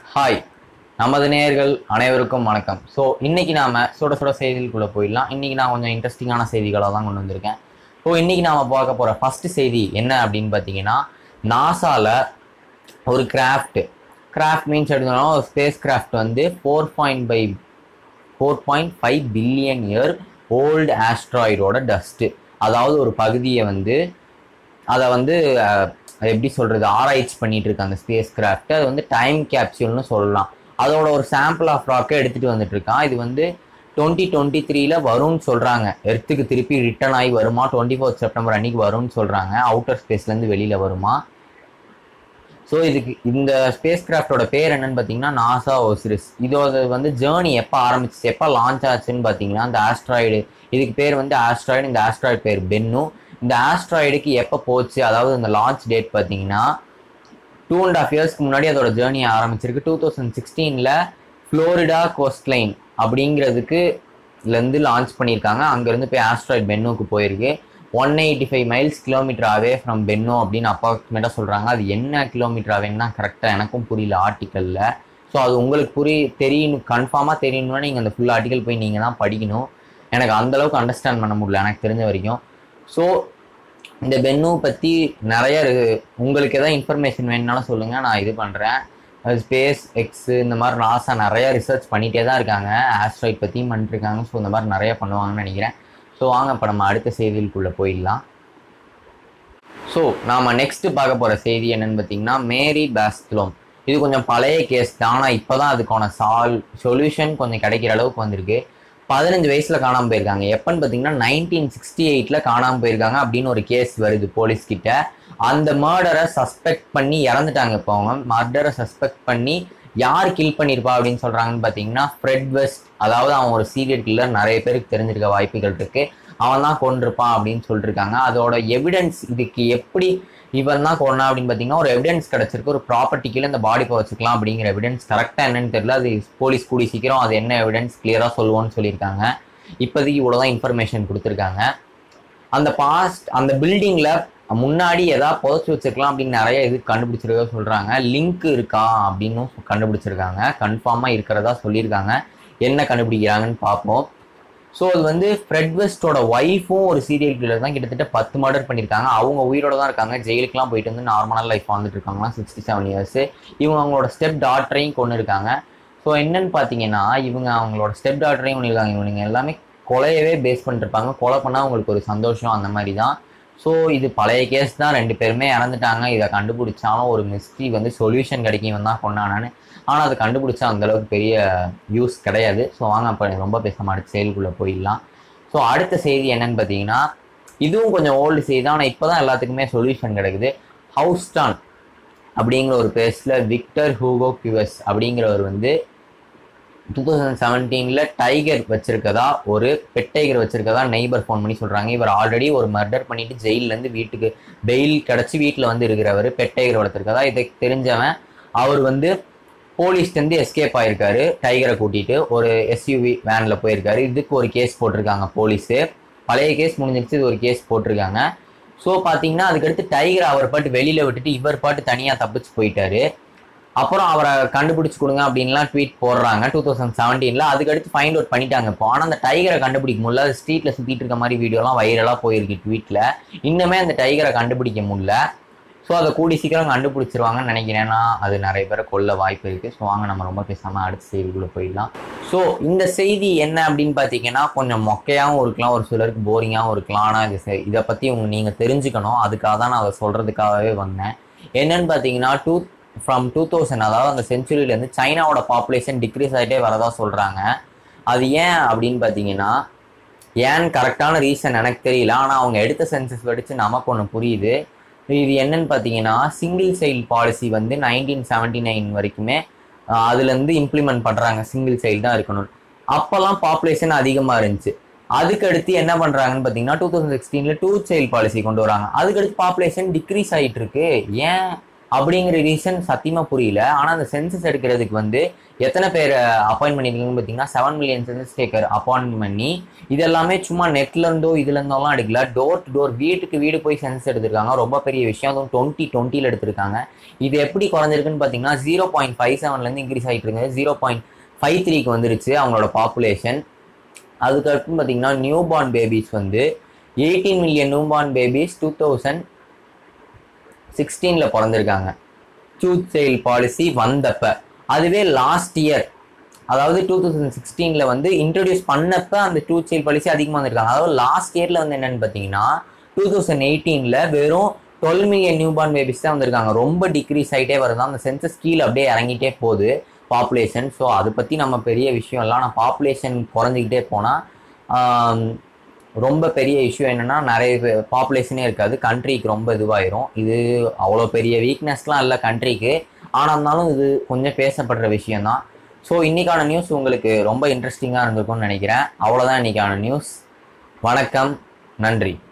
hi நமது நேயர்கள் அனைவருக்கும் வணக்கம் ஸோ இன்னைக்கு நாம சுட சுட செய்திகளுக்குள்ள போயிடலாம் இன்னைக்கு நான் கொஞ்சம் இன்ட்ரெஸ்டிங்கான செய்திகளாக தான் கொண்டு வந்திருக்கேன் ஸோ இன்னைக்கு நாம பார்க்க போற ஃபர்ஸ்ட் செய்தி என்ன அப்படின்னு பார்த்தீங்கன்னா நாசால ஒரு கிராஃப்ட் கிராஃப்ட் மீன்ஸ் எடுத்தோம்னா ஒரு ஸ்பேஸ் கிராஃப்ட் வந்து four point by four point five billion year old ஆஸ்ட்ராய்டோட டஸ்ட்டு அதாவது ஒரு பகுதியை வந்து அதை வந்து அஹ், எப்படி சொல்கிறது ஆராய்ச்சி பண்ணிட்டு இருக்கு அந்த ஸ்பேஸ் கிராஃப்ட் அது வந்து டைம் கேப்சியூல்னு சொல்லலாம் அதோட ஒரு சாம்பிள் ஆஃப் ராக்கை எடுத்துகிட்டு வந்துட்டு இருக்கான் இது வந்து டுவெண்ட்டி டுவெண்ட்டி த்ரீல வரும்னு சொல்கிறாங்க எர்த்துக்கு திருப்பி ரிட்டர்ன் ஆகி வருமா டுவெண்ட்டி ஃபோர்த் செப்டம்பர் அன்னைக்கு வரும்னு சொல்கிறாங்க அவுட்டர் ஸ்பேஸ்லேருந்து வெளியில் வருமா ஸோ இதுக்கு இந்த ஸ்பேஸ் கிராஃப்டோட பேர் என்னன்னு பார்த்தீங்கன்னா நாசா ஓசிரிஸ் இதோட வந்து ஜேர்னி எப்போ ஆரம்பிச்சு எப்போ லான்ச் ஆச்சுன்னு பார்த்தீங்கன்னா இந்த ஆஸ்ட்ராய்டு இதுக்கு பேர் வந்து ஆஸ்ட்ராய்டு இந்த ஆஸ்ட்ராய்டு பேர் பென்னு இந்த ஆஸ்ட்ராய்டுக்கு எப்போ போச்சு அதாவது இந்த லான்ச் டேட் பார்த்தீங்கன்னா டூ அண்ட் ஆஃப் இயர்ஸ்க்கு முன்னாடி அதோட ஜேர்னி ஆரம்பிச்சிருக்கு டூ தௌசண்ட் சிக்ஸ்டீனில் ஃப்ளோரிடா கோஸ்ட்லைன் அப்படிங்கிறதுக்கு இருந்து லான்ச் பண்ணியிருக்காங்க அங்கேருந்து போய் ஆஸ்ட்ராய்ட் பென்னோக்கு போயிருக்கு one eighty five miles kilometre away from Bennu அப்படின்னு அப்ராக்சிமேட்டாக சொல்கிறாங்க அது என்ன கிலோமீட்டர் ஆவேன்னா கரெக்டாக எனக்கும் புரியல ஆர்டிக்கலில் ஸோ அது உங்களுக்கு புரிய தெரியணும் கன்ஃபார்மாக தெரியணும்னா நீங்கள் அந்த ஃபுல் ஆர்டிக்கல் போய் நீங்கள் தான் படிக்கணும் எனக்கு அந்த அளவுக்கு அண்டர்ஸ்டாண்ட் பண்ண முடியல எனக்கு தெரிஞ்ச வரைக்கும் ஸோ இந்த பென்னு பற்றி நிறைய இருக்கு உங்களுக்கு எதாவது இன்ஃபர்மேஷன் வேணும்னாலும் சொல்லுங்கள் நான் இது பண்ணுறேன் ஸ்பேஸ் எக்ஸ் இந்த மாதிரி நாசா நிறைய ரிசர்ச் பண்ணிகிட்டே தான் இருக்காங்க ஆஸ்ட்ராய்ட் பற்றியும் பண்ணிட்டுருக்காங்க ஸோ இந்த மாதிரி நிறைய பண்ணுவாங்கன்னு நினைக்கிறேன் ஸோ வாங்க இப்போ நம்ம அடுத்த செய்திகளுக்குள்ளே போயிடலாம் ஸோ நாம் நெக்ஸ்ட் பார்க்க போகிற செய்தி என்னன்னு பார்த்தீங்கன்னா மேரி பேஸ்த்லோம் இது கொஞ்சம் பழைய கேஸ் தான் ஆனால் இப்போ தான் அதுக்கான சால் சொல்யூஷன் கொஞ்சம் கிடைக்கிற அளவுக்கு வந்திருக்கு பதினஞ்சு வயசில் காணாமல் போயிருக்காங்க எப்பன்னு பார்த்தீங்கன்னா நைன்டீன் சிக்ஸ்டி எயிட்டில் காணாமல் போயிருக்காங்க அப்படின்னு ஒரு கேஸ் வருது போலீஸ் கிட்ட அந்த மர்டரை சஸ்பெக்ட் பண்ணி இறந்துட்டாங்க இப்போ அவங்க மர்டரை சஸ்பெக்ட் பண்ணி யார் கில் பண்ணியிருப்பா அப்படின்னு சொல்கிறாங்கன்னு பார்த்தீங்கன்னா ஃப்ரெட் வெஸ்ட் அதாவது அவன் ஒரு சீரியல் கில்லர் நிறைய பேருக்கு தெரிஞ்சிருக்க வாய்ப்புகள் இருக்கு அவன் தான் கொண்டிருப்பான் அப்படின்னு சொல்லியிருக்காங்க அதோட எவிடன்ஸ் இதுக்கு எப்படி இவன் தான் கொண்டா அப்படின்னு பார்த்தீங்கன்னா ஒரு எவிடன்ஸ் கிடச்சிருக்கு ஒரு ப்ராப்பர்ட்டி கீழே இந்த பாடி வச்சுக்கலாம் அப்படிங்கிற எவிடன்ஸ் கரெக்டாக என்னன்னு தெரியல அது போலீஸ் கூடி சீக்கிரம் அது என்ன எவிடன்ஸ் கிளியராக சொல்லுவோன்னு சொல்லியிருக்காங்க இப்போதைக்கு இவ்வளோதான் இன்ஃபர்மேஷன் கொடுத்துருக்காங்க அந்த பாஸ்ட் அந்த பில்டிங்கில் முன்னாடி எதாவது புதைச்சி வச்சிருக்கலாம் அப்படின்னு நிறைய இது கண்டுபிடிச்சிருக்கா சொல்கிறாங்க லிங்க் இருக்கா அப்படின்னும் கண்டுபிடிச்சிருக்காங்க கன்ஃபார்மாக இருக்கிறதா சொல்லியிருக்காங்க என்ன கண்டுபிடிக்கிறாங்கன்னு பார்ப்போம் ஸோ அது வந்து ஃப்ரெட் வெஸ்டோட ஒய்ஃபும் ஒரு சீரியல் கில்லர் தான் கிட்டத்தட்ட பத்து மர்டர் பண்ணியிருக்காங்க அவங்க உயிரோட தான் இருக்காங்க ஜெயிலுக்குலாம் போயிட்டு வந்து நார்மலான லைஃப் வாழ்ந்துட்டு இருக்காங்களாம் சிக்ஸ்டி செவன் இயர்ஸ் இவங்க அவங்களோட ஸ்டெப் டாட்டரையும் கொண்டு இருக்காங்க ஸோ என்னன்னு பார்த்தீங்கன்னா இவங்க அவங்களோட ஸ்டெப் டாட்டரையும் கொண்டு இருக்காங்க இவங்க எல்லாமே கொலையவே பேஸ் பண்ணிருப்பாங்க கொலை பண்ணால் அவங்களுக்கு ஒரு சந்தோஷம் அந்த மாதிரி தான் ஸோ இது பழைய கேஸ் தான் ரெண்டு பேருமே இறந்துட்டாங்க இதை கண்டுபிடிச்சாலும் ஒரு மிஸ்ட்ரி வந்து சொல்யூஷன் கிடைக்கும் தான் கொண்டானான்னு ஆனால் அதை கண்டுபிடிச்சா அந்த அளவுக்கு பெரிய யூஸ் கிடையாது ஸோ வாங்க அப்போ ரொம்ப பேசாம அடுத்த செயலுக்குள்ளே போயிடலாம் ஸோ அடுத்த செய்தி என்னன்னு பார்த்தீங்கன்னா இதுவும் கொஞ்சம் ஓல்டு செய்தி தான் ஆனால் இப்போ தான் எல்லாத்துக்குமே சொல்யூஷன் கிடைக்குது ஹவுஸ்டான் அப்படிங்கிற ஒரு பிளேஸில் விக்டர் ஹூகோ கியூஎஸ் அப்படிங்கிறவர் வந்து டூ தௌசண்ட் செவன்டீனில் டைகர் வச்சிருக்கதா ஒரு பெட் டைகர் வச்சிருக்கதா நெய்பர் ஃபோன் பண்ணி சொல்கிறாங்க இவர் ஆல்ரெடி ஒரு மர்டர் பண்ணிட்டு ஜெயிலேருந்து வீட்டுக்கு பெயில் கிடச்சி வீட்டில் வந்து இருக்கிறவர் பெட் டைகர் வளர்த்துருக்கதா இதை தெரிஞ்சவன் அவர் வந்து போலீஸ்லேருந்து எஸ்கேப் ஆயிருக்காரு டைகரை கூட்டிட்டு ஒரு எஸ்யூவி வேனில் போயிருக்காரு இதுக்கு ஒரு கேஸ் போட்டிருக்காங்க போலீஸு பழைய கேஸ் முடிஞ்சிருச்சு இது ஒரு கேஸ் போட்டிருக்காங்க ஸோ பார்த்தீங்கன்னா அதுக்கடுத்து டைகர் அவர் பாட்டு வெளியில் விட்டுட்டு இவர் பாட்டு தனியாக தப்பிச்சு போயிட்டாரு அப்புறம் அவரை கண்டுபிடிச்சு கொடுங்க அப்படின்லாம் ட்வீட் போடுறாங்க டூ தௌசண்ட் செவன்டீனில் அதுக்கடுத்து ஃபைண்ட் அவுட் பண்ணிட்டாங்க இப்போ ஆனால் அந்த டைகரை கண்டுபிடிக்க முடியல அது ஸ்ட்ரீட்டில் சுற்றிட்டு இருக்க மாதிரி வீடியோலாம் வைரலாக போயிருக்கு ட்வீட்டில் இன்னுமே அந்த டைகரை கண்டுபிடிக்க முடியல ஸோ அதை கூடி சீக்கிரம் கண்டுபிடிச்சிருவாங்கன்னு நினைக்கிறேன்னா அது நிறைய பேரை கொல்ல வாய்ப்பு இருக்குது ஸோ வாங்க நம்ம ரொம்ப பேசாமல் அடுத்த செய்திக்குள்ளே போயிடலாம் ஸோ இந்த செய்தி என்ன அப்படின்னு பார்த்தீங்கன்னா கொஞ்சம் மொக்கையாகவும் இருக்கலாம் ஒரு சிலருக்கு போரிங்காகவும் இருக்கலாம் ஆனால் இது செ- இதை பற்றி உங்க நீங்கள் தெரிஞ்சுக்கணும் அதுக்காக தான் நான் அதை சொல்கிறதுக்காகவே வந்தேன் என்னன்னு பார்த்தீங்கன்னா டூ ஃப்ரம் டூ தௌசண்ட் அதாவது அந்த செஞ்சுரியிலேருந்து சைனாவோட பாப்புலேஷன் டிக்ரீஸ் ஆகிட்டே வரதா சொல்கிறாங்க அது ஏன் அப்படின்னு பார்த்தீங்கன்னா ஏன்னு கரெக்டான ரீசன் எனக்கு தெரியல ஆனால் அவங்க எடுத்த சென்சஸ் படித்து நமக்கு ஒன்று புரியுது இது என்னன்னு பார்த்தீங்கன்னா சிங்கிள் சைல்டு பாலிசி வந்து நைன்டீன் செவன்டி நைன் வரைக்குமே ஆஹ் அதுலேருந்து இம்ப்ளிமெண்ட் பண்ணுறாங்க சிங்கிள் சைல்டு தான் இருக்கணும் அப்போல்லாம் பாப்புலேஷன் அதிகமாக இருந்துச்சு அதுக்கு அடுத்து என்ன பண்ணுறாங்கன்னு பார்த்தீங்கன்னா டூ தௌசண்ட் சிக்ஸ்டீனில் டூ சைல்டு பாலிசி கொண்டு வராங்க அதுக்கடுத்து பாப்புலேஷன் டிக்ரீஸ் ஆகிட்டு இருக்கு ஏன் அப்படிங்கிற ரீசன் சத்தியமாக புரியல ஆனால் அந்த சென்சஸ் எடுக்கிறதுக்கு வந்து எத்தனை பேர் அப்பாயின்ட் பண்ணியிருக்கீங்கன்னு பார்த்தீங்கன்னா seven million census taker appoint பண்ணி இது எல்லாமே சும்மா நெட்ல இருந்தோ இதுல இருந்தோலாம் எடுக்கல டோர் டு டோர் வீட்டுக்கு வீடு போய் சென்சஸ் எடுத்திருக்காங்க ரொம்ப பெரிய விஷயம் அதுவும் டுவெண்ட்டி டுவெண்ட்டியில் எடுத்திருக்காங்க இது எப்படி குறைஞ்சிருக்குன்னு பார்த்தீங்கன்னா ஜீரோ பாயிண்ட் ஃபைவ் செவன்லேருந்து இன்க்ரீஸ் ஆகிட்டு இருக்குது ஜீரோ பாயிண்ட் ஃபைவ் த்ரீக்கு வந்துருச்சு அவங்களோட பாப்புலேஷன் அதுக்கடுத்து பார்த்தீங்கன்னா நியூ பார்ன் பேபிஸ் வந்து eighteen million new born babies two thousand சிக்ஸ்டீனில் பிறந்திருக்காங்க சூத் சேல் பாலிசி வந்தப்ப அதுவே லாஸ்ட் இயர் அதாவது டூ தௌசண்ட் சிக்ஸ்டீனில் வந்து இன்ட்ரடியூஸ் பண்ணப்ப அந்த டூ சேல் பாலிசி அதிகமாக வந்திருக்காங்க அதாவது லாஸ்ட் இயரில் வந்து என்னன்னு பார்த்தீங்கன்னா டூ தௌசண்ட் எயிட்டீனில் வெறும் twelve million new born babies தான் வந்திருக்காங்க ரொம்ப டிக்ரீஸ் ஆகிட்டே வருது அந்த சென்சஸ் கீழே அப்படியே இறங்கிட்டே போகுது பாப்புலேஷன் ஸோ அதை பற்றி நம்ம பெரிய விஷயம் இல்லை ஆனால் பாப்புலேஷன் குறைஞ்சிக்கிட்டே போனால் ரொம்ப பெரிய இஷ்யூ என்னன்னா நிறைய பாப்புலேஷனே இருக்காது கண்ட்ரிக்கு ரொம்ப இதுவாயிரும் இது அவ்வளோ பெரிய வீக்னஸ்லாம் இல்லை கண்ட்ரிக்கு ஆனால் இருந்தாலும் இது கொஞ்சம் பேசப்படுற விஷயம்தான் ஸோ இன்னைக்கான நியூஸ் உங்களுக்கு ரொம்ப இன்ட்ரெஸ்டிங்காக இருந்திருக்கும்னு நினைக்கிறேன் அவ்வளோதான் இன்னைக்கான நியூஸ் வணக்கம் நன்றி